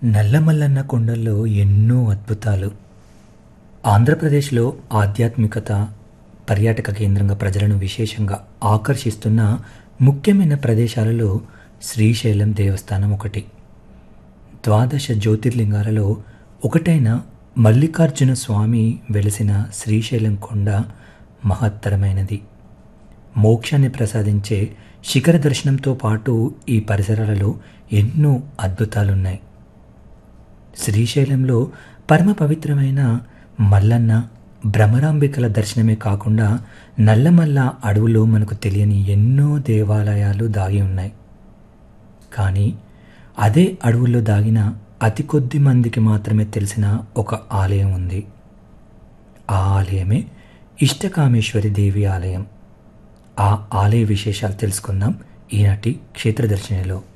నల్లమల్లన్న కొండల్లో ఎన్నో అద్భుతాలు ఆంధ్రప్రదేశ్లో ఆధ్యాత్మికత పర్యాటక కేంద్రంగా ప్రజలను విశేషంగా ఆకర్షిస్తున్న ముఖ్యమైన ప్రదేశాలలో శ్రీశైలం దేవస్థానం ఒకటి ద్వాదశ జ్యోతిర్లింగాలలో ఒకటైన మల్లికార్జున స్వామి వెలిసిన శ్రీశైలం కొండ మహత్తరమైనది మోక్షాన్ని ప్రసాదించే శిఖర దర్శనంతో పాటు ఈ పరిసరాలలో ఎన్నో అద్భుతాలున్నాయి శ్రీశైలంలో పరమ పవిత్రమైన మల్లన్న భ్రమరాంబికల దర్శనమే కాకుండా నల్లమల్ల అడవులో మనకు తెలియని ఎన్నో దేవాలయాలు దాగి ఉన్నాయి కానీ అదే అడవుల్లో దాగిన అతి కొద్ది మందికి మాత్రమే తెలిసిన ఒక ఆలయం ఉంది ఆ ఆలయమే ఇష్టకామేశ్వరి దేవి ఆలయం ఆ ఆలయ విశేషాలు తెలుసుకుందాం ఈనాటి క్షేత్రదర్శినిలో